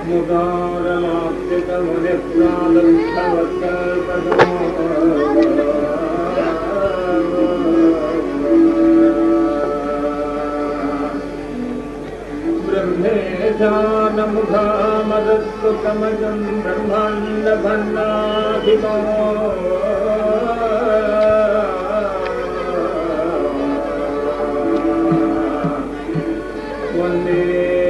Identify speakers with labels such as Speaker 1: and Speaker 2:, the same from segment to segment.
Speaker 1: ब्रह्मेशानमुखामदस्तु कमजम् ब्रह्माण्डभण्डाधिपो वन्दे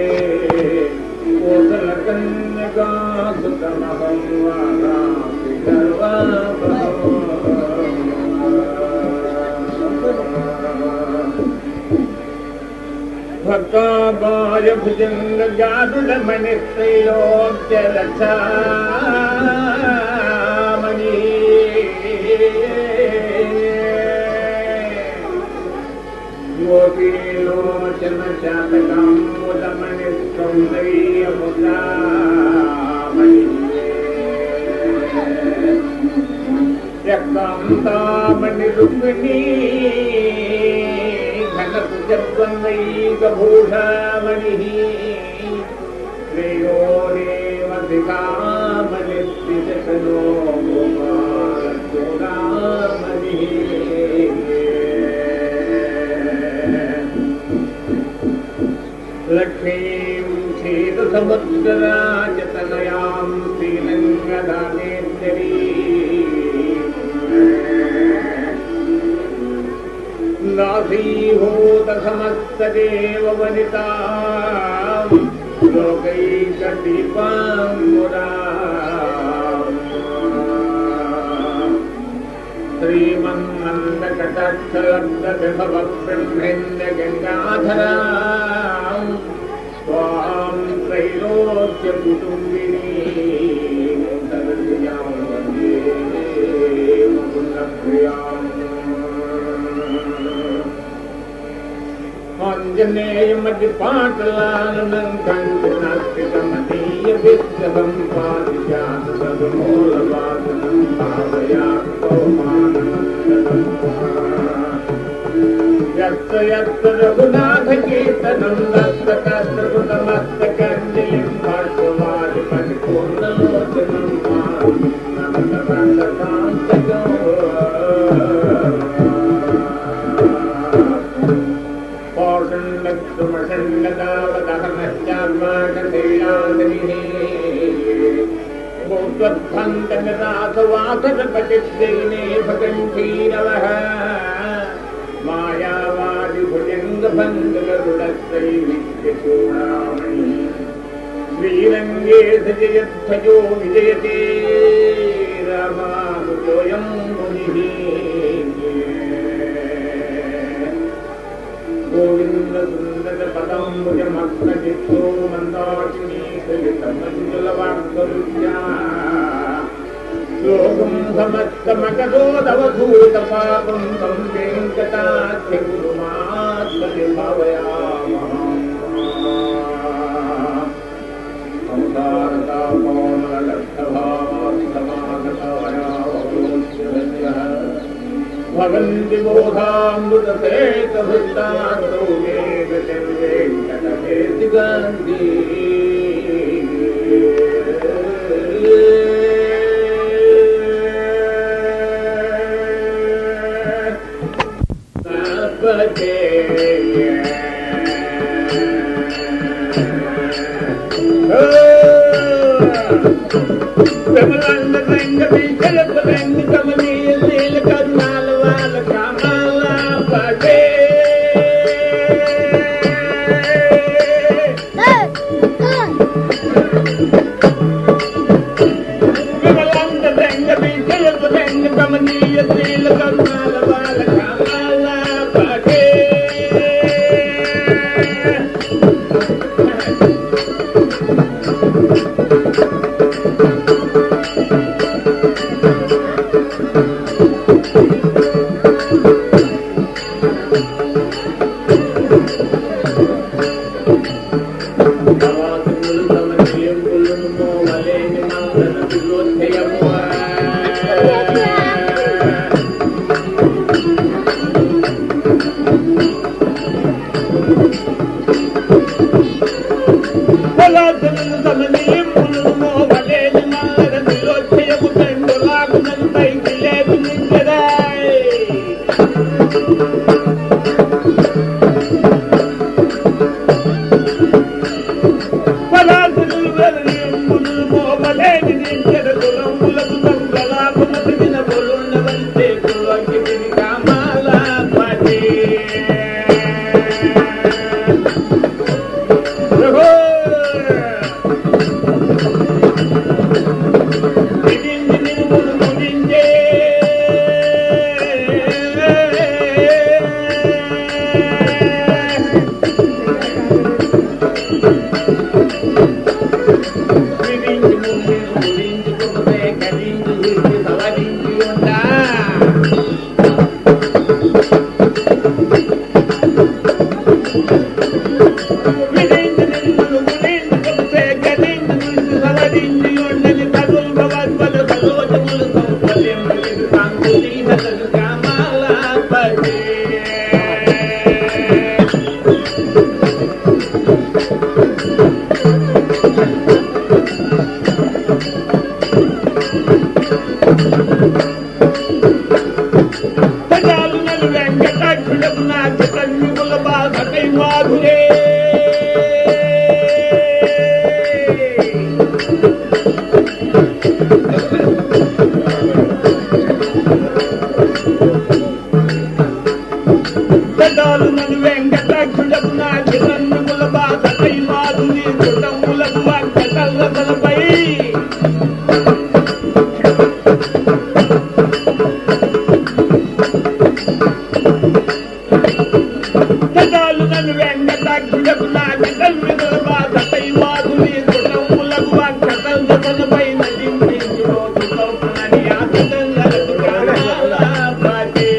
Speaker 1: कोसलकन्यकासुतमहं वारामि सर्वाभवम् भक्ताबाय भुजङ्ग जाडुलमणित्रैलोक्यरक्षामणि गोपीलोचन शातकं मुदमणिसौन्दर्यमुदामणि रक्तान्तामणिरुक्मिणी घनसुजद्वन्द्वैकभूषामणिः श्रेयो देवधिकामनिर्दिशनो गोपालचूडामणिः लक्ष्मीं क्षीरसमुद्रराजतनयां श्रीरङ्गदानेश्वरी नाभीभूत समस्तदेव वनिता लोकैकदीपाङ्गुरा श्रीमन्नन्दकटाक्षलब्धविभव ब्रह्मेन्द्र गङ्गाधरा स्वां त्रैलोक्यकुटुम्बिनी सर्वयां वन्दे मुकुन्दप्रियाम् आञ्जनेयमतिपाटलाननं कण्ठनास्तिकमदीय विग्रहं पारिजात सद्मूलवादनं भावयात् यत्र यत्र रघुनाथकीर्तनं दत्तकस्त्रकृतमस्तकञ्जलिं भाष्यवादिपरिपूर्णलोचनं पौषण्डक्षमषण्डदावदहनश्चात्माकशैलासनिः भगन्धीरवः मायावादिभुजङ्गभङ्गरुडत्रैविद्यचूडामणि श्रीरङ्गे सजयध्वजो विजयते रामानुजोऽयं मुनिः गोविन्दसुन्दरपदम्बुजमग्नचित्तो मन्दाकिनी सलितमञ्जुलवाक्करुच्या श्लोकं समस्तमकरोदवधूतपापं तं वेङ्कटाख्यगुरुमात्मनिभावयामः संसारतापोनलक्षभावास्तमागतवयावोच्यः भवन्ति बोधामृतसेतभृत्तान्तो वेदतिर्वेङ्कटकेति गान्धी విమలంద రంగ బీజలప రంగ కమనీయ నీల కరుణాల వాల కామాల పడే విమలంద రంగ బీజలప రంగ కమనీయ నీల కరుణాల వాల కామాల పడే సమయం విరించి ముందు గురించుకుంటే కదించి గురించి సవరించి ఉందా విరించి నిన్ను గురించుకుంటే కదించి గురించి సవరించి ఉండని తగులు భగవద్పద సరోజములు సంపదెములు సంకుతి నగలు కామాలాపతే తగాలు నలు వెంకటాక్షుడకు నా చితన్యుల బాధకై మాధురే తగాలు నలు వెంకటాక్షుడకు నా చితన్యుల బాధకై మాధురి కుటుంబులకు వెంకటల్లపై తగాలు నన్ను వెంకటాక్షుడకు నా చితన్యుల బాధకై మాధురి కుటుంబులకు వెంకటల్లపై నటించి రోజు కౌపనని ఆశితంగలకు కాలాపతే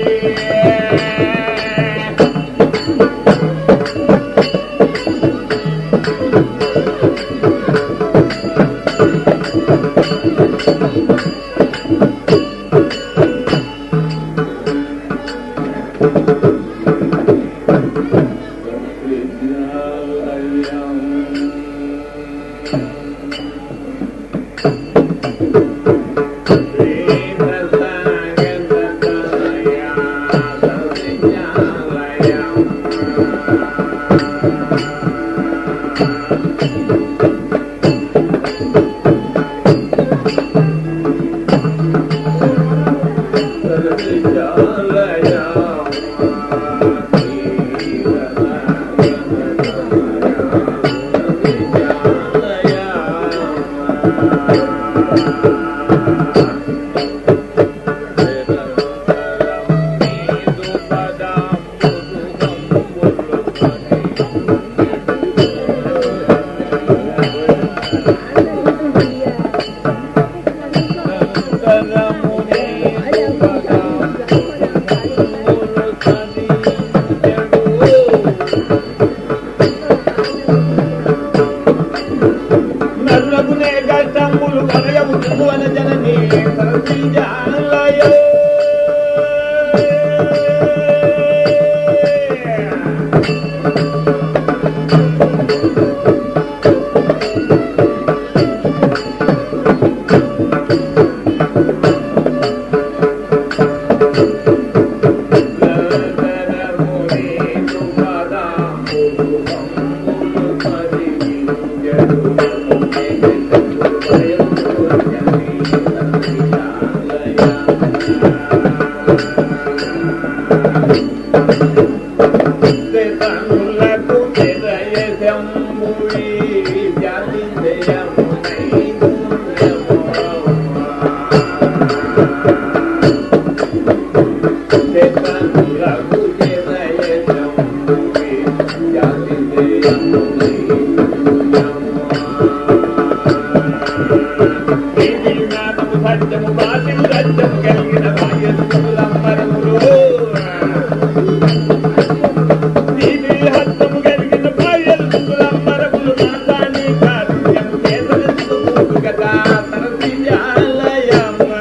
Speaker 1: నర్రగునే గట్టంబులు కనయము త్రిభువన జననీ సరసిజాలయ సత్యము బాధ్యము సత్యము కలిగిన బాధ్యతములంబరములు నీతి హస్తము కలిగిన బాధ్యతములంబరములు నాతాని కార్యము చేతనము కదా సరసిజాలయమ్మ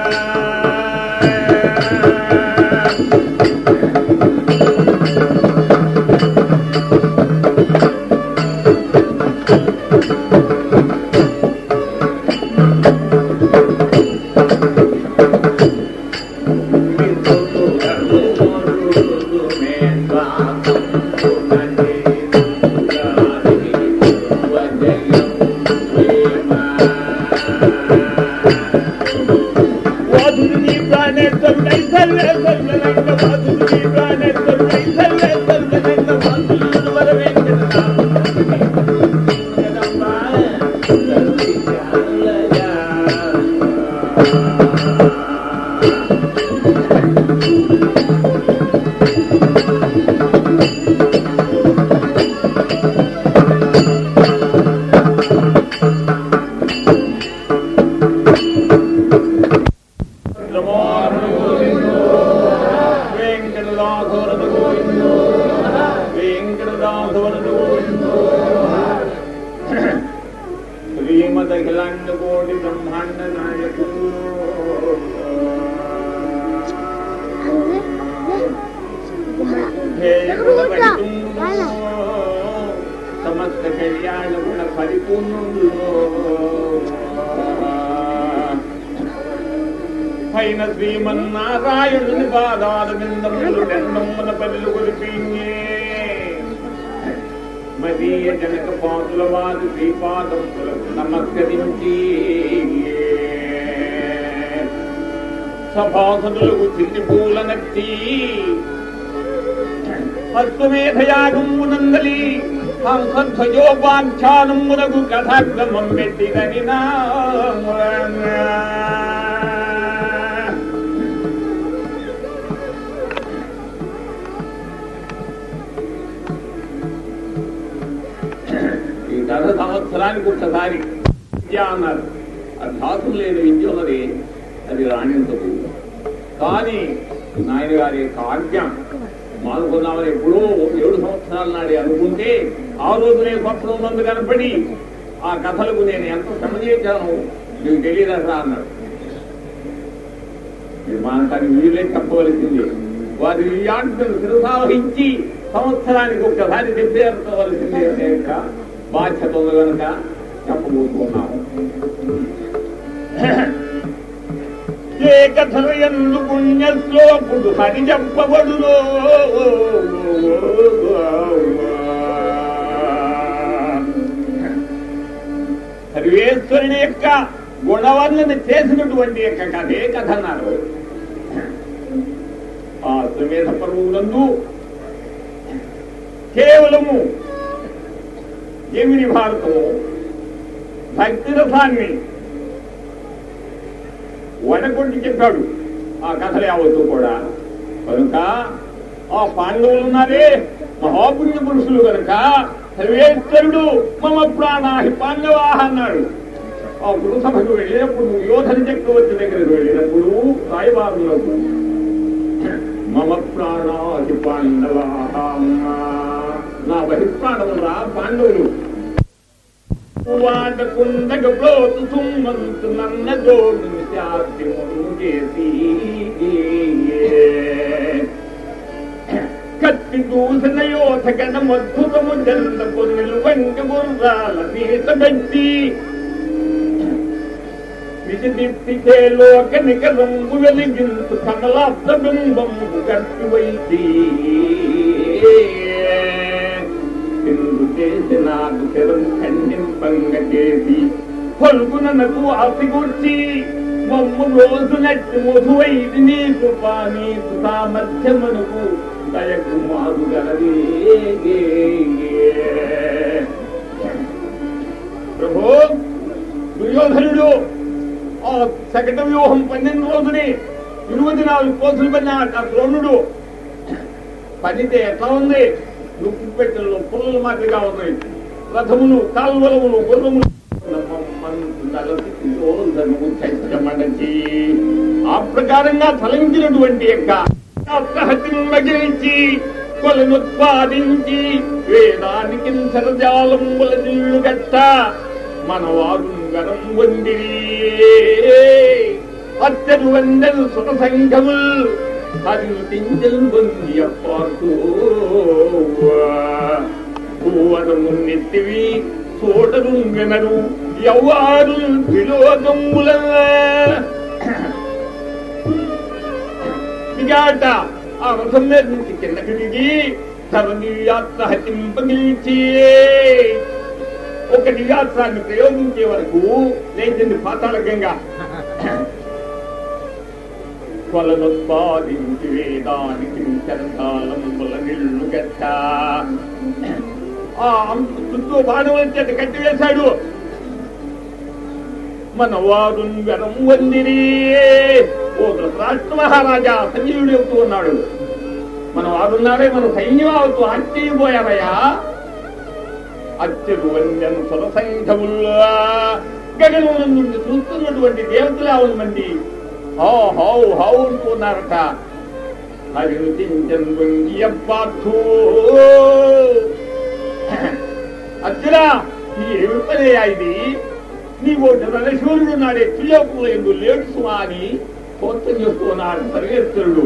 Speaker 1: వాదుని ప్రాణేశ్వరుడై సర్వేశ్వరుడైన వాదుని ప్రాణేశ్వరుడై సర్వేశ్వరుడైన వాదుని వరవేంకట అఖిలాండ కోటి బ్రహ్మాండ నాయకుడు సమస్త కళ్యాణ గుణ పరిపూర్ణుడు పైన శ్రీమన్నారాయణుని పాదాల బిందములు దండముల పల్లు కొలిపింగే మదీయ జనక పాతుల వారు శ్రీపాదములకు నమస్కరించి సభాసదులకు చిట్టి పూల నచ్చి హస్తమేధయాగమునందలి హంసధ్వజోపాఖ్యానమునకు కథాక్రమం పెట్టినని నా ఈ కథ సంవత్సరానికి ఒకసారి విద్య అన్నారు ఆ ధాతులు లేని విద్య ఉన్నది అది రాణించదు కానీ నాయన గారి యొక్క ఆజ్ఞ మానుకుందామని ఎప్పుడో ఏడు సంవత్సరాల నాడు అనుకుంటే ఆ రోజునే స్వప్నం ఉన్నది కనపడి ఆ కథలకు నేను ఎంత శ్రమ చేశాను నీకు తెలియదా అన్నాడు నిర్మాణానికి వీళ్ళే చెప్పవలసింది వారి వియాజ్ఞను శిరసావహించి సంవత్సరానికి ఒక్కసారి చెప్పేవలసింది అనే యొక్క బాధ్యత ఉంది కనుక చెప్పబోతున్నాము ఏ కథలు ఎందు పుణ్య శ్లోకుడు హరి చెప్పబడులో సర్వేశ్వరుని యొక్క గుణవర్ణన చేసినటువంటి యొక్క కథే కథ అన్నారు ఆ సుమేధ పర్వములందు కేవలము జమిని భారతము భక్తి రథాన్ని వడగొట్టి చెప్పాడు ఆ కథలు యావత్తు కూడా కనుక ఆ పాండవులు ఉన్నారే మహాపుణ్య పురుషులు కనుక సర్వేశ్వరుడు మమ ప్రాణాహి పాండవాహ అన్నాడు ఆ పురుషభకు వెళ్ళినప్పుడు యోధన చక్రవర్తి దగ్గరకు వెళ్ళినప్పుడు రాయబారులకు మమ ప్రాణాహి పాండవాహ నా బహిప్రాణములు రా పాండవులు వాడకుండగ బ్రోతు సుమ్మంతు నన్న జోడు శాస్తి చేసి కత్తి దూసిన యోధ గణ మద్భుతము జల్ల కొన్నిలు వంక గుర్రాల మీత పెట్టి విజిదిప్పి లోక నికరంబు వెలిగించు కమలాప్త బింబంబు కత్తి వైద్య సింధు చేసి నాకు శరం ఖండింపంగ చేసి పలుకునకు ఆసిగూర్చి మమ్ము రోజు నట్టి మధువైది నీకు నీకు సామర్థ్యమునకు దయకు మారు ప్రభు దుర్యోధనుడు ఆ సకట వ్యూహం పన్నెండు రోజుని ఇరవై నాలుగు కోసులు పడిన ఆ ద్రోణుడు పనితే ఎట్లా ఉంది దుక్కు పెట్టెల్లో పుల్లలు మాదిరిగా ఉన్నాయి రథములు కాల్వలములు గుర్రములు మండచి ఆ ప్రకారంగా ఫలించినటువంటి యొక్క అప్రహతించి కొలనుత్పాదించి వేదానికి సరజాలముల నీళ్లు గట్ట మన వారు గరం వందిరి అత్తరు వందలు సుత సంఘముల్ அதில் பொங்கிய பார்த்து பூவதము నెత్తివి చూడరు వినరు ఎవ్వారు విలోకముల దిగాట ఆ రథం మీద నుంచి కిందకి దిగి తన దివ్యాత్ర హతింపగిల్చి ఒక దివ్యాస్త్రాన్ని ప్రయోగించే వరకు లేచింది పాతాళ గంగా కొలనుత్పాదించి వేదానికి చరకాలముల నిల్లు గట్ట ఆ చుట్టూ బాణం చేత కట్టి వేశాడు మన వారు వెరం వందిరి ఓ ధృతరాష్ట్ర మహారాజా సంజీవుడు చెబుతూ ఉన్నాడు మన వారున్నారే మన సైన్యం అవుతూ ఆశ్చర్యపోయారయ్యా అత్యరు వందను సురసంఘముల్లా గగనం నుండి చూస్తున్నటువంటి దేవతలు యావన్ మంది హౌ హౌ హౌ అనుకున్నారట అది రుచించన్ వంగియప్పార్థు అర్జున ఈ ఏమి పనయ్యా ఇది నీవు రణశూరుడు నాడే తుయోపులు ఎందు లేడు స్వామి కోత్తం చేస్తూ ఉన్నాడు సర్వేశ్వరుడు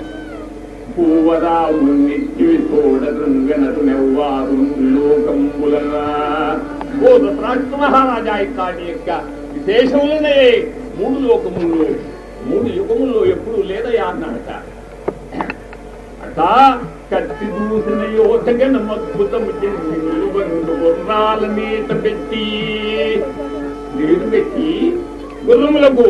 Speaker 1: పూవరావునిత్తి తోడరుంగనటు నెవ్వారు లోకంబులనా ఓ దశరాష్ట్ర మహారాజా ఇట్లాంటి యొక్క విశేషములనే మూడు లోకముల్లో మూడు యుగముల్లో ఎప్పుడు లేదయా అన్నాడట అట్టా కత్తి దూసిన యోధగన అద్భుతం గుర్రాల మీట పెట్టి నీరు పెట్టి గుర్రములకు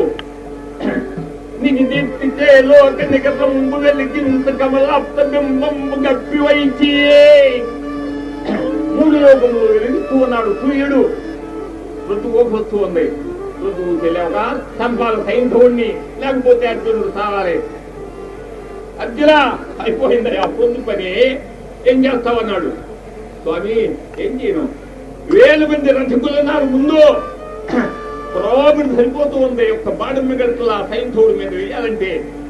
Speaker 1: నిధితే లోక నిగతంబు వెలిగింత కమలాప్త బింబంబు గప్పి వైచి మూడు లోకములు వెలుగుతూ ఉన్నాడు సూర్యుడు ఋతువు వస్తూ ఉంది ఋతువు తెలియక చంపాలి సైంధవుణ్ణి లేకపోతే అర్జునుడు సావాలి అర్జున అయిపోయింది ఆ పొందు పని ఏం చేస్తావన్నాడు స్వామి ఏం చేయను వేలు మంది రథకులు ఉన్నారు ముందు ప్రోబడి సరిపోతూ ఉంది ఒక్క బాణం మిగడుతులా సైంధవుడి మీద వేయాలంటే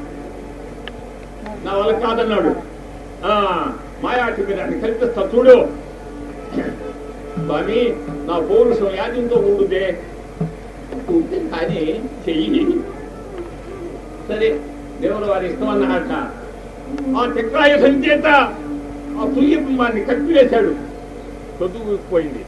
Speaker 1: నా వల్ల కాదన్నాడు ఆ మాయాటి మీద అని కల్పిస్తా చూడు స్వామి నా పౌరుషం యాజ్యంతో ఉండుదే ఉంటే కానీ చెయ్యి సరే దేవుడు వారి ఇష్టం అన్నమాట ఆ చక్రాయుధం చేత ఆ సూర్యబింబాన్ని కట్టివేశాడు చదువుకుపోయింది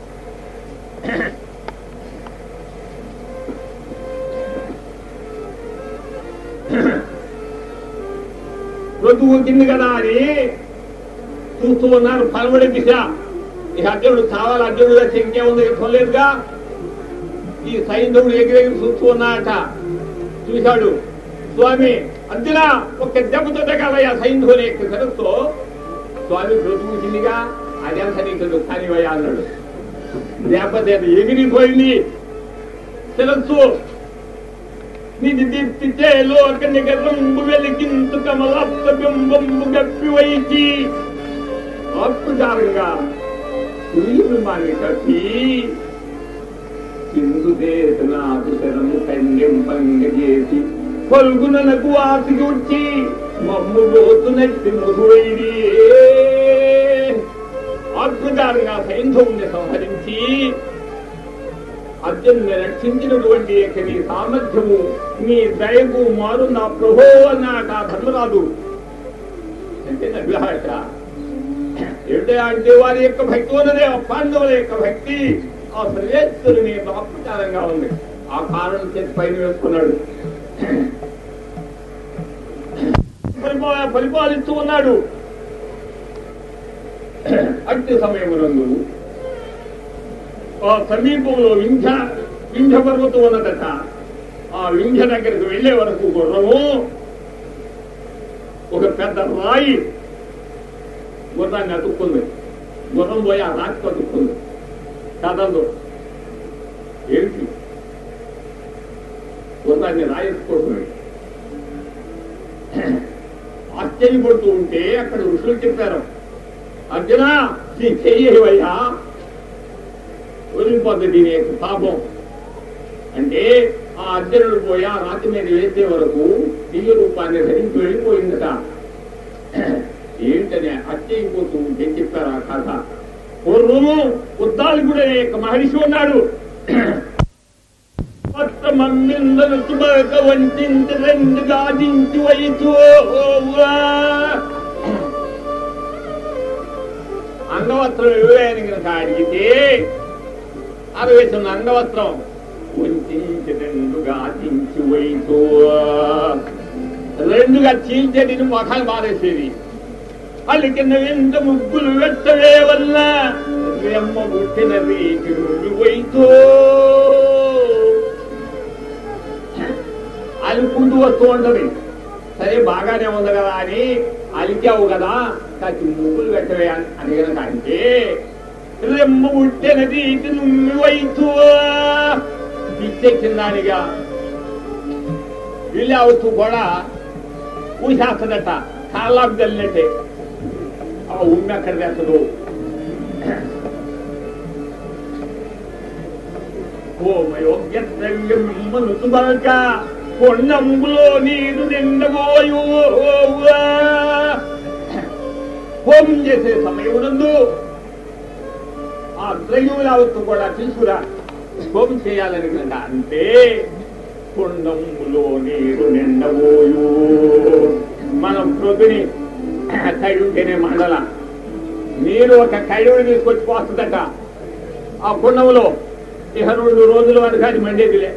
Speaker 1: చదువు కింది కదా అని చూస్తూ ఉన్నారు పలమడి దిశ ఈ అర్జునుడు కావాలి అర్జునుడు వచ్చి ఇంకేముంది చూడలేదుగా ఈ సైంధవుడు ఎగిరెగిరి చూస్తూ ఉన్నాడట చూశాడు స్వామి అర్జున ఒక్క దెబ్బతో దగ్గరయ్యా సైంధవుని యొక్క శిరస్సు స్వామి బ్రతుకుతుందిగా అదంతా నీకు కానివయ్యా అన్నాడు దెబ్బ ఎగిరిపోయింది శిరస్సు నిధి దీప్తితే లోక నిగరంబు వెలిగింతు కమలప్త బింబంబు గప్పి వైచి అద్భుతారంగా సూర్యబింబాన్ని కప్పి సింధు దేశనాథు శరము కన్యం పంగజేసి పల్గునకు ఆసికి వచ్చి మమ్ము పోతున్నట్టి మధువైరి అద్భుతారంగా సైంధవుని సంహరించి అర్జునుని రక్షించినటువంటి యొక్క నీ సామర్థ్యము నీ దయకు మారు నా ప్రభో అన్నాక ధర్మరాజు అంటే నవ్వాట ఏమిటా అంటే వారి యొక్క భక్తి ఉన్నదే ఆ పాండవుల యొక్క భక్తి ఆ సర్వేశ్వరుని ప్రాప్తికారంగా ఉంది ఆ కారణం చేసి పైన వేసుకున్నాడు పరిపా- పరిపాలిస్తూ ఉన్నాడు అట్టి సమయమునందు ఆ సమీపంలో వింధ్య వింధ్య పర్వతం ఉన్నదట ఆ వింధ్య దగ్గరికి వెళ్లే వరకు గుర్రము ఒక పెద్ద రాయి గుర్రాన్ని అతుక్కుంది గుర్రం పోయి ఆ రాయికి అతుక్కుంది కథలు ఏంటి గుర్రాన్ని రాయేసుకోవడం ఆశ్చర్యపడుతూ ఉంటే అక్కడ ఋషులు చెప్పారు అర్జున నీ చెయ్యవయ్యా వదిలిపోద్ది దీని యొక్క పాపం అంటే ఆ అర్జునుడు పోయి ఆ రాతి మీద వేసే వరకు దివ్య రూపాన్ని ధరించి వెళ్ళిపోయిందట ఏంటని అచ్చయిపోతూ ఉంటే చెప్పారు ఆ కథ పూర్వము ఉద్దాలకుడు అనే యొక్క మహర్షి ఉన్నాడు మమ్మిందను తుమక వంచించి రెండు గాజించి వయసు అంగవస్త్రం ఇవ్వలేని కనుక అడిగితే అరవేసిన అంగవస్త్రం వంచించి రెండుగా చించి వయసు రెండుగా చీల్చేది మొఖాలు మారేసేది అల్లి కింద వెంట ముగ్గులు వెట్టవే వల్ల రెమ్మ పుట్టిన రీతి వయసు అలుకుంటూ వస్తూ ఉంటది సరే బాగానే ఉంది కదా అని అలికావు కదా కాచి ముగ్గులు పెట్టవే అని అని కనుక అంటే రెమ్మ పుట్టిన రీతి నుమ్మి వయసు పిచ్చెక్కిందానిగా వీళ్ళు అవుతూ కూడా ఊసేస్తుందట కాళ్ళకు తల్లినట్టే ఆ ఉమ్మి అక్కడ తెచ్చదు హోమయోగ్యమనుసుబలక కొండంబులో నీరు నిండబోయు హోమం చేసే సమయమునందు ఆ ద్రవ్యములు అవత్తు కూడా తీసుకురా హోమం చేయాలని కనుక అంటే కుండములో నీరు నిండబోయు మనం ప్రొద్దుని కడి ఉంటేనే మండల నీరు ఒక కడిని తీసుకొచ్చి పోస్తుందట ఆ కుండములో ఇక రెండు రోజుల వరకు అది మండేదిలే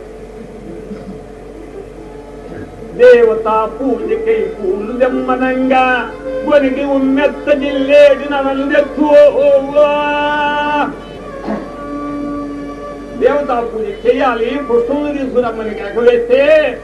Speaker 1: దేవతా పూజకై పూలు దమ్మనంగా కొనికి ఉన్నెత్త జిల్లేడి నవలు తెచ్చు దేవతా పూజ చేయాలి పుష్పములు తీసుకురమ్మని ఎగవేస్తే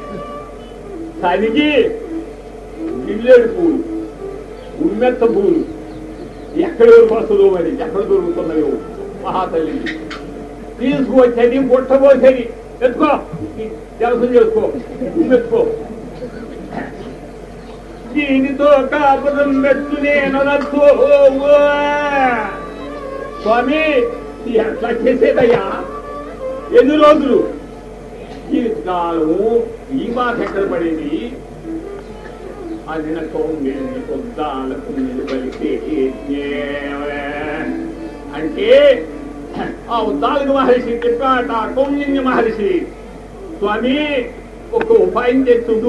Speaker 1: సరిగి జిల్లేడు పూలు ఉమ్మెత్త పూలు ఎక్కడ వస్తుందో మరి ఎక్కడ దొరుకుతున్నాయో మహాతల్లి తీసుకువచ్చేది పుట్టబోసేది ఎత్తుకో జలసం చేసుకో ఉమ్మెత్తుకో దీనితో కాపురం పెట్టు నేను స్వామి ఎట్లా చేసేదయ్యా ఎన్ని రోజులు జీవితకాలము ఈ మాట ఎక్కడ పడేది అది నాకు పొద్దాలకు నిలబడితే అంటే ఆ ఉద్దాలక మహర్షి చెప్పాట కౌండిన్య మహర్షి స్వామి ఒక ఉపాయం చేస్తుడు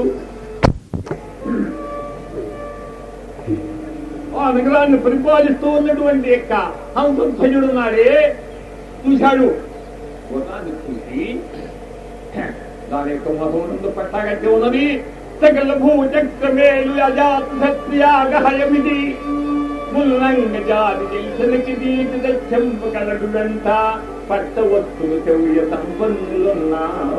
Speaker 1: ఆ నగరాన్ని పరిపాలిస్తూ ఉన్నటువంటి యొక్క హంసధ్వజుడు నాడే చూశాడు గుర్రాన్ని చూసి దాని యొక్క మహోనంద పట్టాగట్టి ఉన్నది సకల భూచక్రమేలు అజాత సత్యాగహయమిది ముల్లంగ జాతి తెలిసనికి దీటి దక్షంపగలడునంట పట్ట వస్తులు చెవుయ సంపన్నులున్నా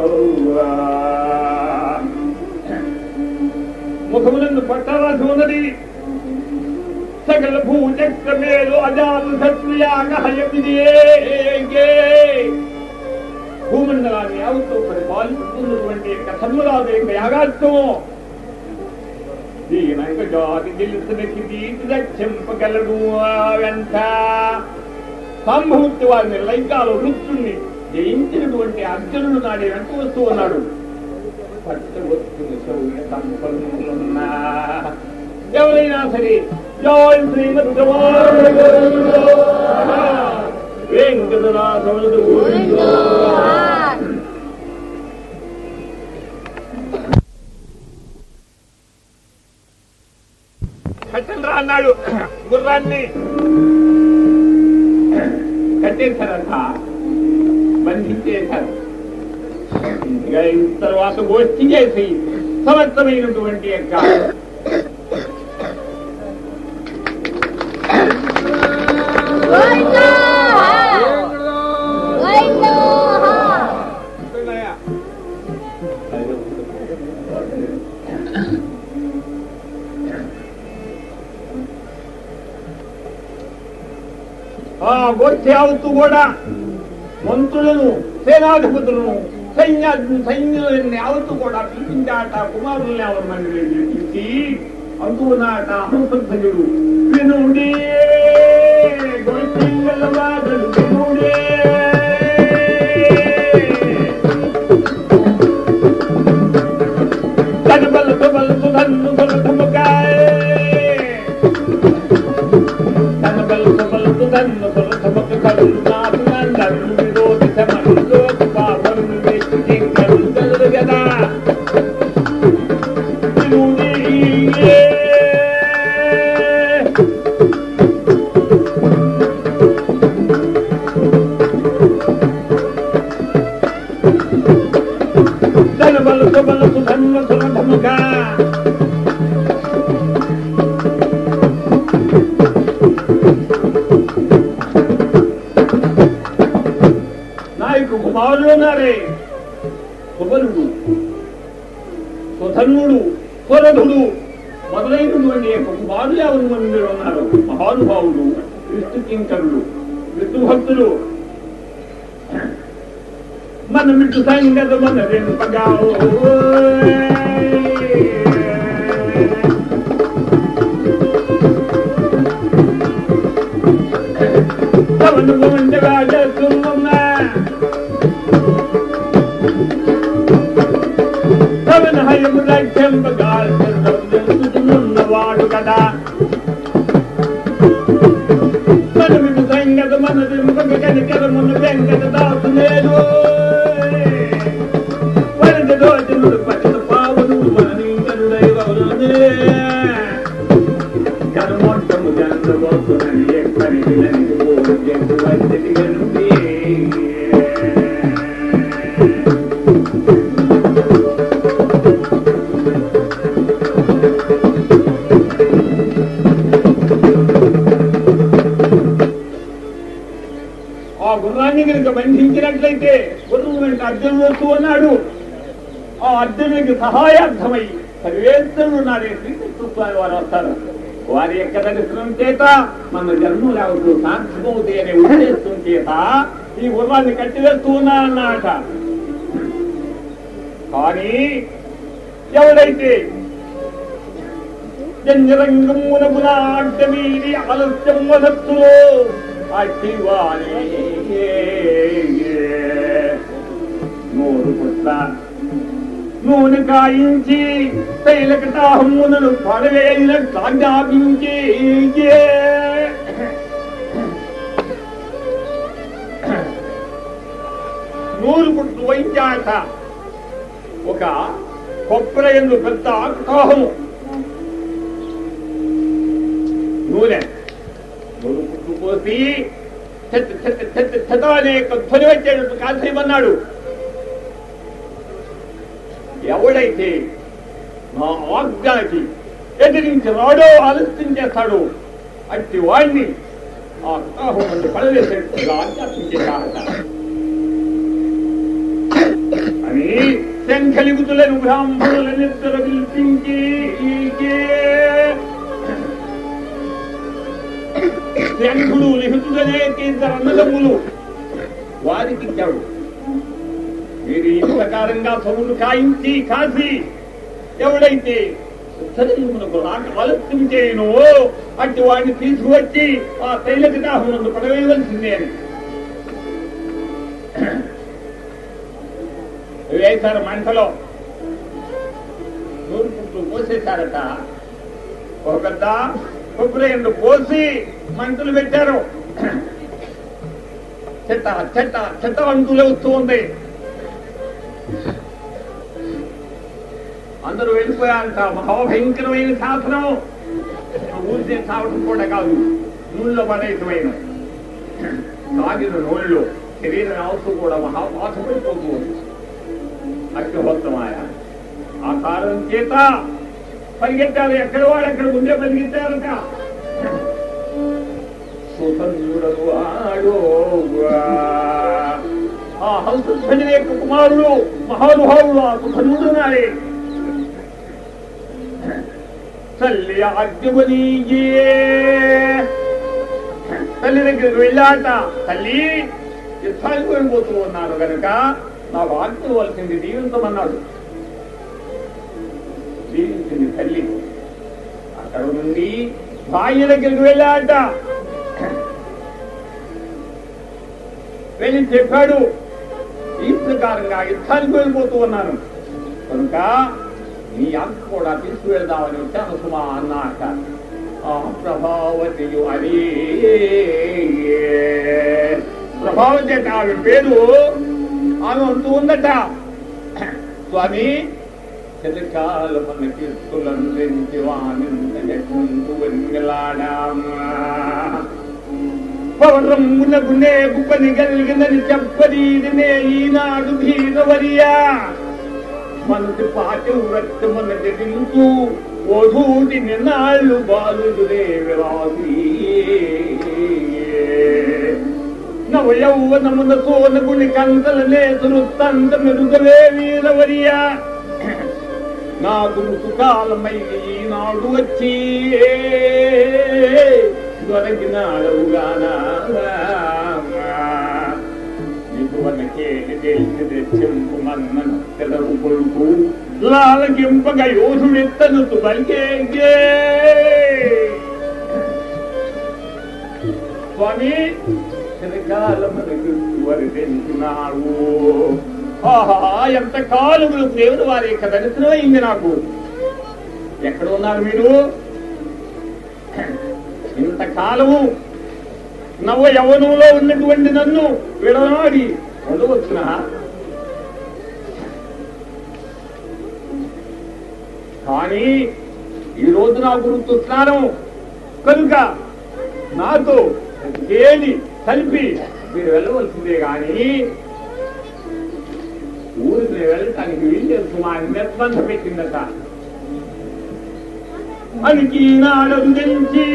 Speaker 1: ముఖమునందు పట్టరాసి ఉన్నది సకల భూచక్రమేలు అజాత సత్యాగహయమిది భూమండలాన్ని యావత్తు పరిపాలిస్తున్నటువంటి యొక్క ధర్మరాజు యొక్క యాగాత్వం దీనంక జాతి తెలుసునకి దీటి రక్షింపగలడు వెంట సంభూతి వారిని లైకాలు వృత్తుణ్ణి జయించినటువంటి అర్జునుడు నాడే వెంట వస్తూ ఉన్నాడు పట్ట వస్తున్న శౌర్య సంపన్నులున్నా ఎవరైనా సరే జయ శ్రీమద్ వెంకటరాఘవుడు కట్టండ్రా అన్నాడు గుర్రాన్ని కట్టేశారంట బంధించేశారు ఇక తర్వాత గోష్ఠి చేసి సమర్థమైనటువంటి యొక్క ఆ గోష్ఠి యావత్తు కూడా మంత్రులను సేనాధిపతులను సైన్య సైన్యులని యావత్తు కూడా పిలిపించాట కుమారుల్ని ఎవరు మంది పిలిపించి అందునాట హంసధ్వజుడు వినుడే గోష్ఠి గలవాదలు వినుడే కనుబలు తుబలు ధన్ను ధముకాయ కనుబలు తుబలు ధన్ను ధముక కళ్ళు నాటు నందరు విరోధి సమరులో పాపరు వేసి జింకలు గలరు గదా కనుబలు తుబలు ధన్ను ధముక నాయకు కుమారుడు ఉన్నారే కుబలుడు సుధన్వుడు స్వరధుడు మొదలైనటువంటి యొక్క కుమారులు ఎవరి మంది ఉన్నారు మహానుభావుడు విష్ణు కింకరుడు విష్ణు భక్తులు మన మిట్టు సంగత మన రెంపగా తమను ఉండగా చేస్తున్నా తమను హయము లక్ష్యంపగా ఉన్నవాడు కదా మన మిట్టు సంగత మన రెంపగ కనికరమును వెంకటదాసు నేను వరద దోచనుడు పట్టిన పావనుడు మనీంకనుడై గౌరవనే కనుమొట్టము జనబోతునని ఎక్కడి జంతు వచ్చి ఆ గుర్రాన్ని కనుక బంధించినట్లయితే గుర్రం వెంట అర్జునుడు వస్తూ ఉన్నాడు ఆ అర్జునుడికి సహాయార్థమై సర్వేశ్వరుడు నాడే శ్రీకృష్ణ స్వామి వారు వస్తారు వారి యొక్క దర్శనం చేత మన జన్మలకు సాధ్యమవుతాయి అనే ఉద్దేశం చేత ఈ గుర్రాన్ని కట్టివేస్తూ ఉన్నారన్నమాట కానీ ఎవడైతే జంజరంగమునమున అడ్డమీరి ఆలస్యం వనత్తులో అట్టివాణి నూరు పుట్ల నూనె కాయించి తైలకటాహమునను పడవేలిన కాజ్ఞాపించి నూరు పుట్లు వహించాట ఒక కొబ్బరి ఎందు పెద్ద ఆకాహము నూనె నూనె పుట్టు పోసి చెత్త చెత్త చెత్త చెత్త అనే ధ్వని వచ్చేటట్టు కాల్చేయమన్నాడు ఎవడైతే నా ఆజ్ఞాకి ఎదిరించి రాడో ఆలస్యం చేస్తాడో అట్టి వాడిని ఆ కాహం పడవేసేట్టుగా ఆజ్ఞాపించేశారట అని శంఖలిగుతులను బ్రాహ్మణులనిద్దరు పిలిపించి శంఖుడు లిఖితుడనే ఇద్దరు అన్నదమ్ములు వారికి ఇచ్చాడు మీరు ఈ ప్రకారంగా సొమ్ములు కాయించి కాసి ఎవడైతే శరీరమునకు రాక ఆలస్యం చేయను అట్టి వాడిని తీసుకువచ్చి ఆ తైలక దాహమునందు పడవేయవలసిందే అని వేశారు మంటలో నూరు పుట్లు పోసేశారట ఒక పెద్ద కొబ్బరి ఎండు పోసి మంటలు పెట్టారు చెత్త చెత్త చెత్త వంటలు వస్తూ ఉంది అందరూ వెళ్ళిపోయారంట మహాభయంకరమైన శాసనం ఊరితే చావటం కూడా కాదు నూనెలో పడేయటమైన తాగిన నూనెలో శరీరం అవసరం కూడా మహాపాఠమైపోతూ ఉంది అగ్నిహోత్రమాయ ఆ కారణం చేత పరిగెత్తారు ఎక్కడ వాడు ఎక్కడ ముందే పరిగెత్తారట సుతంజుడు వాడు ఆ హంసధ్వజన యొక్క కుమారుడు మహానుభావుడు ఆ సుధనుడు నాడే తల్లి ఆజ్ఞమనీయే తల్లి దగ్గరికి వెళ్ళాట తల్లి యుద్ధానికి వెళ్ళిపోతూ ఉన్నాను కనుక నాకు ఆజ్ఞ ఇవ్వాల్సింది దీవించమన్నాడు దీవించింది తల్లి అక్కడ నుండి భార్య దగ్గరికి వెళ్ళాట వెళ్ళి చెప్పాడు ఈ ప్రకారంగా యుద్ధానికి వెళ్ళిపోతూ ఉన్నాను కనుక నీ అంత కూడా తీసుకువెళ్దామని వచ్చాను సుమా అన్నాక ఆ ప్రభావతి అని ప్రభావతి అంటే ఆమె పేరు ఆమె అంటూ ఉందట స్వామి చలికాలమున కీర్తులందించి వానింతూ వెంగలాడామా పౌరమునగునే గుపని కలిగినని చెప్పరీదినే ఈనాడు భీరవరియా మనది పాటి రక్తమున జగించు ఓధూటి నిన్నాళ్ళు బాలుడురే విరాసి నవ యౌవనమున సోనగుని కంతలనే సురుత్తంత మెరుగవే వీరవరియా నాకు సుకాలమై ఈనాడు వచ్చి దొరకినాడవుగానా నీకు వనకేలి తెలిసి చెంపు మన్నన తెలవు కొడుకు లాలకింపగ యోధుడెత్తను బలికే స్వామి చిరకాలమునకు వరిదించినావు ఆహా ఎంత కాలములు దేవుడు వారి యొక్క దర్శనం అయింది నాకు ఎక్కడ ఉన్నారు మీరు ఇంతకాలము నవ యవనంలో ఉన్నటువంటి నన్ను విడనాడి ఉండవచ్చునా కానీ ఈ రోజు నాకు గుర్తు స్నానం కనుక నాతో ఏది కలిపి మీరు వెళ్ళవలసిందే కానీ ఊరికి నేను వెళ్ళటానికి వీల్లేదు మా నిర్బంధం పెట్టిందట మనకి ఈనాడు నుంచి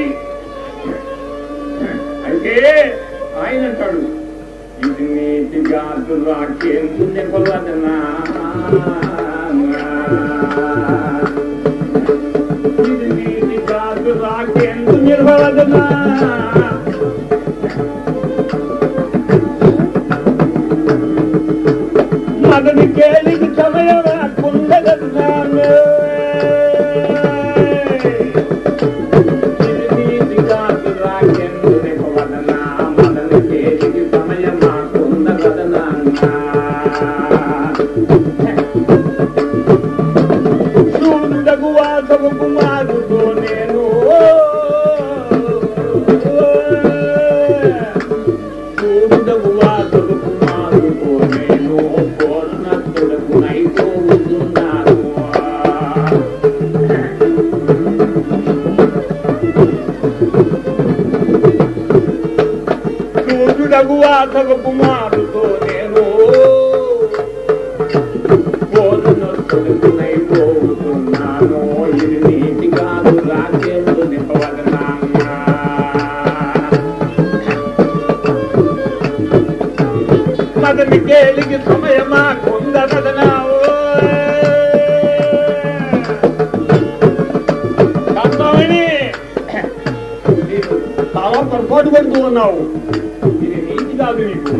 Speaker 1: అంటే ఆయన అంటాడు ఇది నీతిగా దురాకేందు నిపవదనా ఇది నీతిగా దురాకేందు నిర్వదనా మదని కేలికి సమయం కుండదన్నాను కుమారుతో నేను చూడగు వాసవు కుమారుతో నేను కోరినట్టుడకు నైపోతున్నాను సూర్యుడగు వాసవ కుమారుతో నేను కోరునొట్టునైపోతున్నాను ఇది నీతి కాదు రాజ్యంలో నింపవదనా మదని కేలికి సమయమా కొందరదనావు కాంతమణి నీవు చాలా పొరపాటు పడుతూ ఉన్నావు ఇది నీతి కాదు నీకు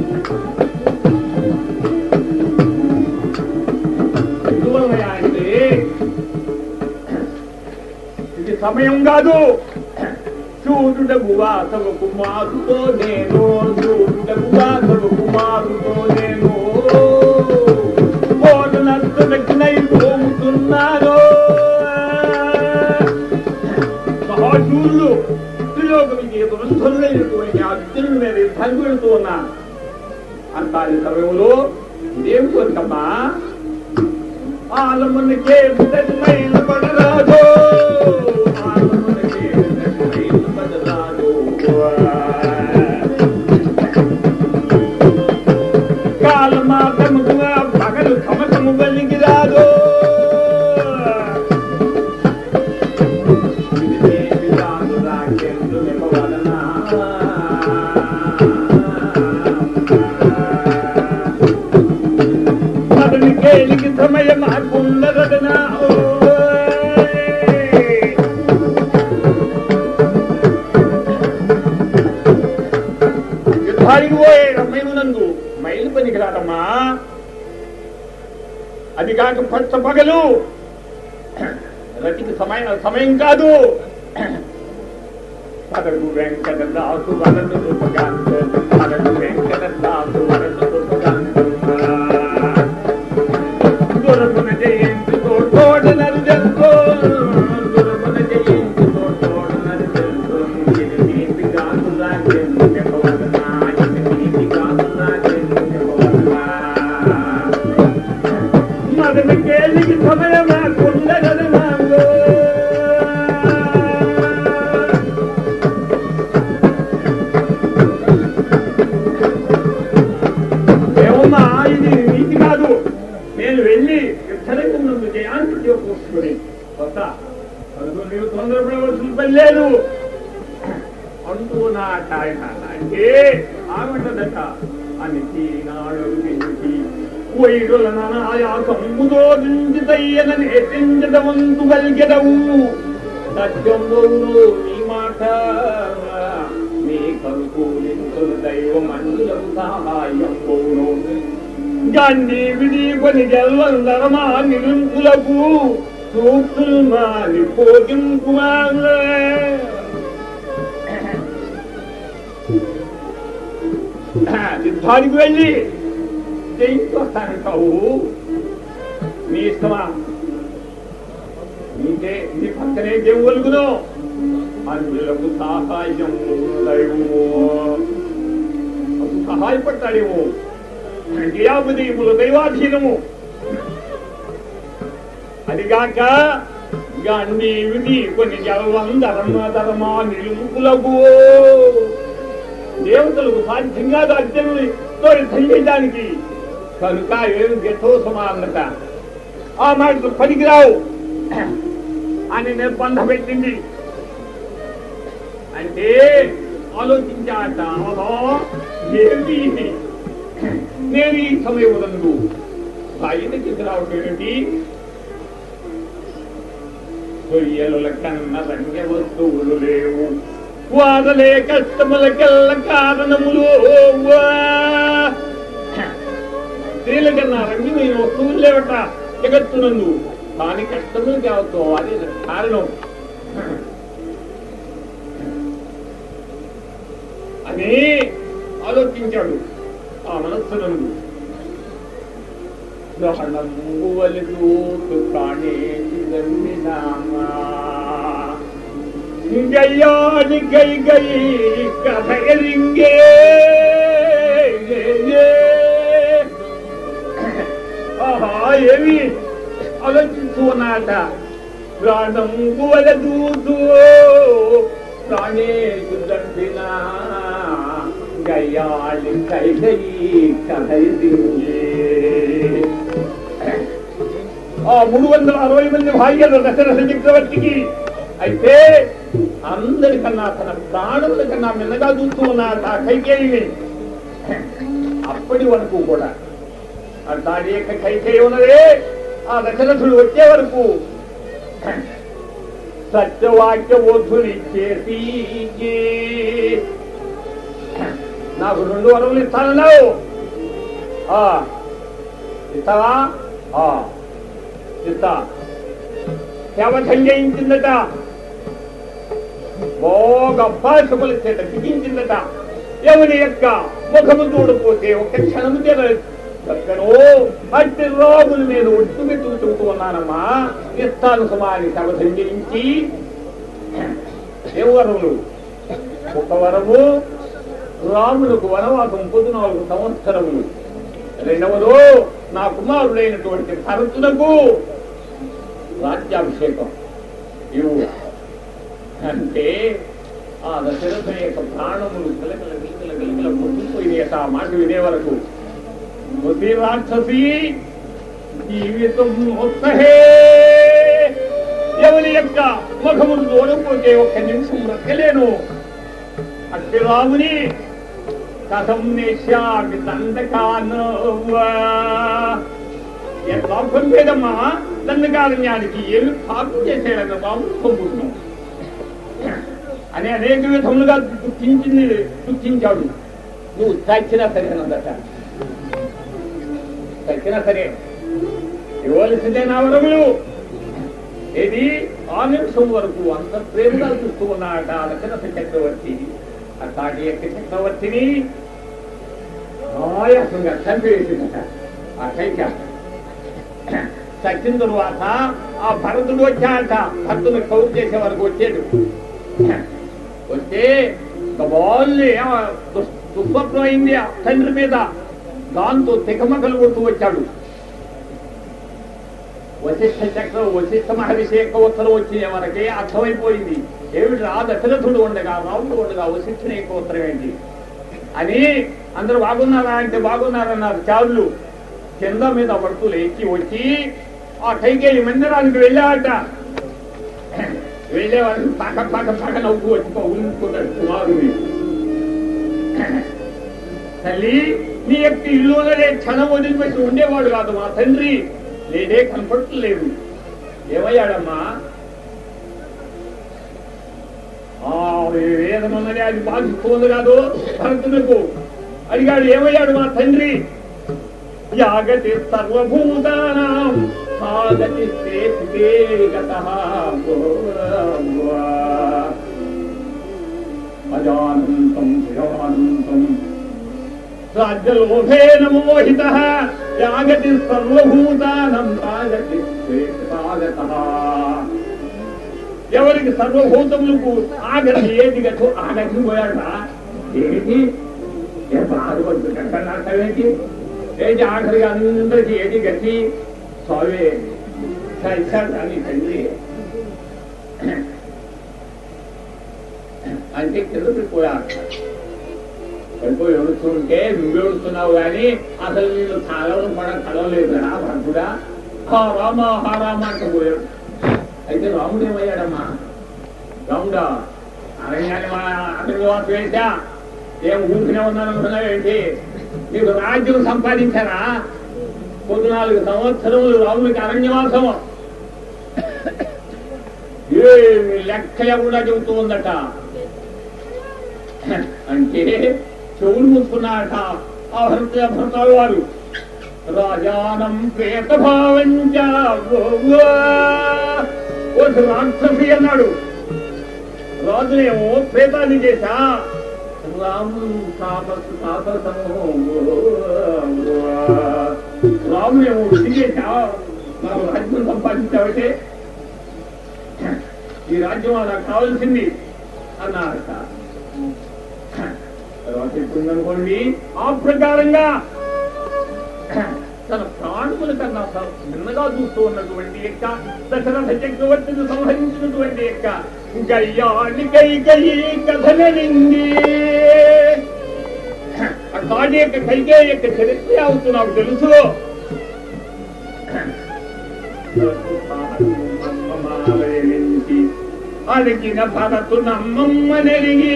Speaker 1: ఎందువలనయా అంటే ఇది సమయం కాదు చూడుటకు వాసవ కుమారుతో నేను చూడుటకు వాసవ కుమారుతో నేను కోడు నష్టనై పోముతున్నాను మహాశూరులు త్రిలోకమికి దురంధరులైనటువంటి అర్జునుడి మీద యుద్ధం పెడుతూ ఉన్నా అంతాది సమయంలో ఏం కోరికమ్మా ఆలమునకే మైల పడరాదు ఆలమునకే మైల పడరాదు కాలమాతముగా పగలు సమతము వెలిగి రాదు మదని కేలికి సమయం ఆకున్నదనా యుద్ధానికి పోయే రమ్మైనందు మైలు పనికి రాదమ్మా అది కాక పచ్చ పగలు రతికి సమయం సమయం కాదు పదకు వెంకట దాసు వరదు రూపకాంత పదకు వెంకట దాసు వరదు రూపకాంత దురమున జయంతితో తోడనరు జంతో దురమున జయంతితో తోడనరు జంతో ఇది నీతి కాదు రాజ్యం చెప్పవదనా ఇది నీతి కాదు రాజ్యం చెప్పవదనా మదన కేలికి సమయమా కుండగదనాంగో ఏమమ్మా ఇది నీతి కాదు నేను వెళ్ళి యుద్ధరంగం నుండి జయాంతి చేకూర్చుకొని కొత్త అందుకు నీవు తొందరపడవలసిన పని లేదు అంటూ నాట ఆయన అంటే ఆమెటదట అని నాడు పెంచి వైరుల నాయాసంబుదో దించితయ్యనని హెచ్చించటవంతు గల్గెదవు సత్యంలో నీ మాట నీ కనుకూలించుల దైవం అందులకు సహాయం పోను గాన్ని విడికొని గెల్వందరమా నిలుంపులకు సూక్తులు మాని పోగింపుమాలే యుద్ధానికి వెళ్ళి జయించొస్తానంటావు నీ ఇష్టమా నీకే నీ పక్కనే దేవులుగును అందులకు సహాయం సహాయపడతాడేమో క్రియాపదీములు దైవాధీనము అదిగాక ఇక అన్ని ఇవి కొన్ని జలవం ధర్మ ధర్మ నిలుపులకు దేవతలకు సాధ్యంగా అర్జునుని యుద్ధం చేయడానికి కనుక ఏం గెట్టో సమానత ఆ మాటలు పనికిరావు అని నిర్బంధ పెట్టింది అంటే ఆలోచించాట ఆహా, ఏమిటి ఇది? నేను ఈ సమయం నందు ఆయనకి రావటం ఏమిటి కొయ్యల కన్న రంగ వస్తువులు లేవు వాదలే కష్టములకెల్ల కారణములు వా. స్త్రీల కన్నా రంగమైన వస్తువులు లేవట జగత్తునందు కానీ కష్టములు కావచ్చో అదే కారణం అని ఆలోచించాడు ఆ మనస్సునందు గ్రహణంగువలూతు ప్రాణేతి గమ్మినామా గయ్యాని గై గై కథ ఎరింగే ఆహా ఏమి ఆలోచిస్తూ ఉన్నాట ప్రాణం గువల దూతూ ప్రాణేషు దండినా గయ్యాలి కై గై కథ ఎరింగే ఆ మూడు వందల అరవై మంది భార్యలు దశరథ చక్రవర్తికి అయితే అందరికన్నా తన ప్రాణుల కన్నా మిన్నగా చూస్తూ ఉన్నారు ఆ కైకేయిని అప్పటి వరకు కూడా ఆ దాని యొక్క కైకేయి ఉన్నదే ఆ దశరథుడు వచ్చే వరకు సత్యవాక్య బోధుని చేసి నాకు రెండు వరములు ఇస్తానన్నావు ఆ, ఇస్తావా ఆ, ఇస్తా శవధం చేయించిందట బాగా అభ్యాసముల చేత బిగించిందట ఎవరి యొక్క ముఖము చూడపోతే ఒక క్షణము చేత చక్కను అట్టి రాగుల మీద ఒట్టు పెట్టుకు చెబుతూ ఉన్నానమ్మా ఇస్తాను సుమారి శవధం చేయించి ఏ వరములు ఒక వరము రాములకు వనవాసం పొద్దునాలుగు సంవత్సరములు రెండవదో నా కుమారుడైనటువంటి భరతులకు రాజ్యాభిషేకం ఇవు అంటే ఆ దశరథుని యొక్క ప్రాణములు గిలగిల గిలగిల గిలగిల పొద్దుపోయినాయట ఆ మాట వినే వరకు బుద్ధి రాక్షసి జీవితం ఉత్సహే ఎవరి యొక్క ముఖమును చూడకపోతే ఒక్క నిమిషం బ్రతకలేను అట్టి రాముని కథం నేష్యామి దండకానవ్వా ఏ పాపం లేదమ్మా దండకారణ్యానికి ఏమి పాపం చేసేయడం బాబు పంపుతున్నాం అని అనేక విధములుగా దుఃఖించింది దుఃఖించాడు నువ్వు చచ్చినా సరే అన్నదట చచ్చినా సరే ఇవ్వవలసిందే నా వరములు ఇది ఆ నిమిషం వరకు అంత ప్రేమగా చూస్తూ ఉన్నాడట ఆ దశరథ చక్రవర్తి ఆ తాటి యొక్క చక్రవర్తిని ఆయాసంగా చంపేసిందట ఆ కైక చచ్చిన తరువాత ఆ భరతుడు వచ్చాడట భరతుని కౌరు చేసే వరకు వచ్చాడు వస్తే వాళ్ళు దుస్వప్నం అయింది ఆ తండ్రి మీద దాంతో తికమకలు కొడుతూ వచ్చాడు వశిష్ఠ చక్రం వశిష్ఠ మహర్షి యొక్క ఉత్తరం వచ్చిన మనకి అర్థమైపోయింది ఏమిటి ఆ దశరథుడు ఉండగా రాముడు ఉండగా వశిష్ఠుని యొక్క ఉత్తరం ఏంటి అని అందరూ బాగున్నారా అంటే బాగున్నారన్నారు చావులు కింద మీద పడుతూ లేచి వచ్చి ఆ కైకేయి మందిరానికి వెళ్ళాట వెళ్ళేవాడిని పక్క పక్క పక్క నవ్వు వచ్చి ఊహించుకున్నాడు కుమారుని తల్లి నీ యొక్క ఇల్లులోనే క్షణం వదిలిపెట్టి ఉండేవాడు కాదు మా తండ్రి లేదే కనపడలేదు ఏమయ్యాడమ్మా ఆ వేదమన్నది అది బాధిస్తోంది కాదు భరతునకు అడిగాడు ఏమయ్యాడు మా తండ్రి యాగతి సర్వభూతానాం ఆగతి స్థితే గతః అజానంతం భయానంతం రాజ్యలోభేన మోహిత యాగతి సర్వభూతానం ఆగతి స్థితాగతః ఎవరికి సర్వభూతములకు ఆఖరి ఏది గతో ఆ గతికి పోయాడా ఏమిటి ఏ బాధపడుతుంటే అర్థమేంటి ఏంటి ఆఖరికి అందరికి ఏది గతి స్వామి ఇచ్చాడు కానీ తండ్రి అంటే కిందకి పోయాడు పడిపోయి ఏడుస్తుంటే నువ్వు ఏడుస్తున్నావు కానీ అసలు నేను కలవడం పడ కలవలేదురా భక్తుడా హా రామ హా రామ అంటూ పోయాడు అయితే రాముడు ఏమయ్యాడమ్మా రాముడా అరణ్యాన్ని మా అతని వాసు వేసా ఏం ఊరికనే ఉన్నాను అనుకున్నావు ఏంటి నీకు రాజ్యం సంపాదించారా పద్నాలుగు సంవత్సరములు రాముడికి అరణ్యవాసం ఏమి లెక్క లేకుండా చెబుతూ ఉందట అంటే చెవులు మూసుకున్నారట ఆ భర్త భర్తలు వారు రాజానం ప్రేత భావంచ రాక్షసి అన్నాడు రాజునేమో ప్రేతాన్ని చేశా రాముడు తాపసు తాపసము రామునేమో వృద్ధి చేశా నాకు రాజ్యం సంపాదించావంటే ఈ రాజ్యం నాకు కావాల్సింది అన్నారట తర్వాత చెప్పిందనుకోండి ఆ ప్రకారంగా తన ప్రాణుల కన్నా చిన్నగా చూస్తూ ఉన్నటువంటి యొక్క దశరథ చక్రవర్తిని సంహరించినటువంటి యొక్క గయ్యాని కై కై కథననింది ఆ కాడి యొక్క కైకే యొక్క చరిత్ర అవుతూ నాకు తెలుసు అడిగిన భరతు నమ్మమ్మనెరిగి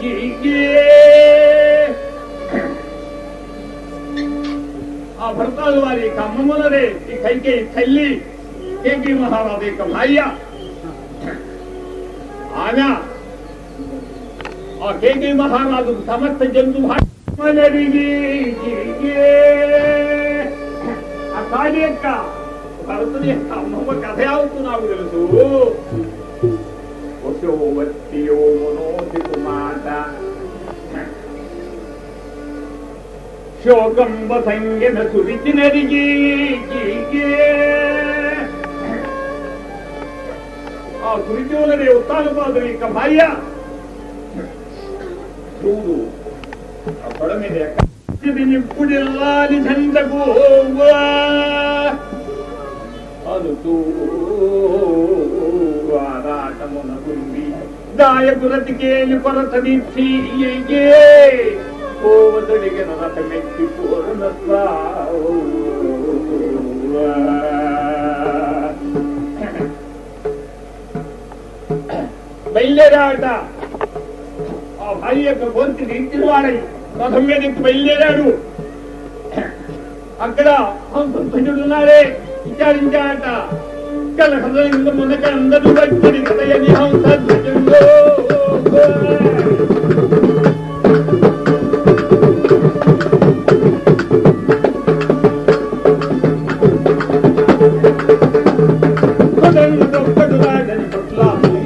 Speaker 1: ఆ భర్తలు వారి యొక్క అమ్మమ్మలరే ఈ కైకే తల్లి కేకి మహారాజు యొక్క భార్య ఆమె ఆ కేకి మహారాజు సమస్త జంతు భార్యనెరిగి ఆ కాడి యొక్క భరతుని యొక్క అమ్మమ్మ కథ అవుతూ నాకు తెలుసు వశోవత్తియో మనోతి కుమాత శోకం వసంగిన సురిచినరిగి ఆ సురిచోలని ఉత్తానపాదుని యొక్క భార్య చూడు ఆ పడ మీద ఎక్కడినిప్పుడిల్లాలి సంతకు అనుతూ ఆరాటమునగుంది దాయపురతికేలి కొరతనిచ్చి పోవతడిగిన రథమెక్కి పూర్ణత్వా బయలుదేరాట ఆ భార్య యొక్క గొంతు తీర్చిన వాడై రథం మీదకి బయలుదేరాడు అక్కడ హంసధ్వజుడున్నారే విచారించాడట కల హృదయంలో మనక అందరూ వచ్చి హృదయని హంసధ్వజుడు ఒక్కడు రాజని పట్ల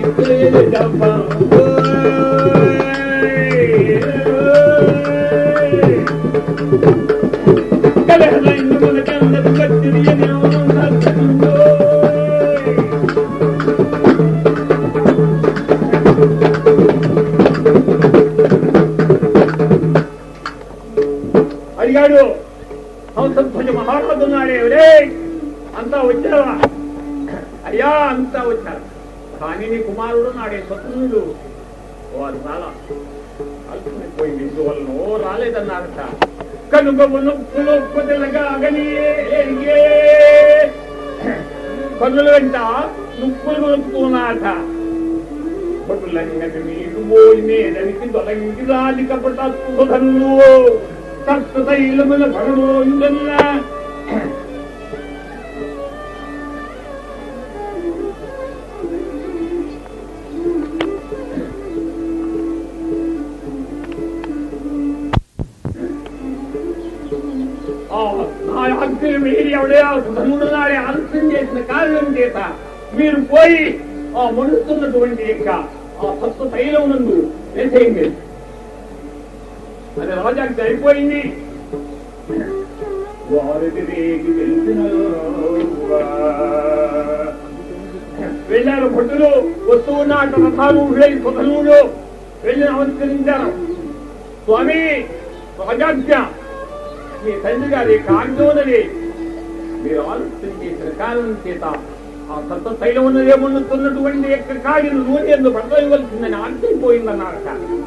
Speaker 1: అడిగాడు హంసధ్వజ మహారాజు ఉన్నాడే రే అంతా వచ్చావా అయ్యా అంతా వచ్చారు కానీ నీ కుమారుడు నాడే స్వతంత్రుడు వారు చాలా అల్పమైపోయింది ఇందువలన ఓ రాలేదన్నారట కనుక మునుక్కులు పొదలగా అగని కన్నుల వెంట నుప్పులు కొనుక్కున్నారట పట్టులంగని నీకు పోయి నేదనికి తొలగి రాలి కపట సుధన్ను కష్ట తైలముల భగవోయుదన్న ఆజ్ఞలు మీరు ఎవడే ధనుడు నాడే ఆలస్యం చేసిన కారణం చేత మీరు పోయి ఆ మడుస్తున్నటువంటి యొక్క ఆ సత్వ తైలం నందు వేసేయండి అది రాజాకి అయిపోయింది వారికి రేగి వెళ్తున్నారు వెళ్ళారు భటులు వస్తూ ఉన్న రథారూఢులై సుధనుడు వెళ్ళి నమస్కరించారు స్వామి రాజాజ్ఞ మీ తండ్రి గారి కార్యోనది మీరు ఆలోచన చేసిన కారణం చేత ఆ సత్త తైలం ఉన్నదే వండుతున్నటువంటి యొక్క కాడిని నూనె ఎందుకు పడవలసిందని ఆర్థిపోయిందన్నారు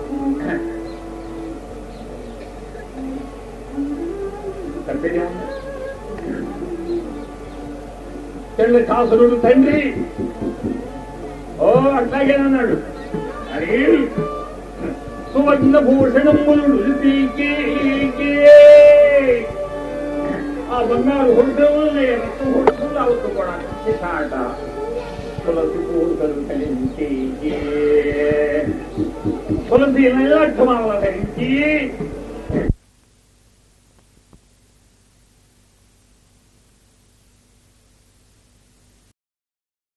Speaker 1: తండ్రి కాసురుడు తండ్రి ఓ అట్లాగేనన్నాడు అని సువర్ణ భూషణములు ఆ బంగారు హుడ్డములనే రక్త హుడ్డములు అవుతుకోవడానికి చాట తులసి పూసలు కలించి తులసి నైలాక్షమాల ధరించి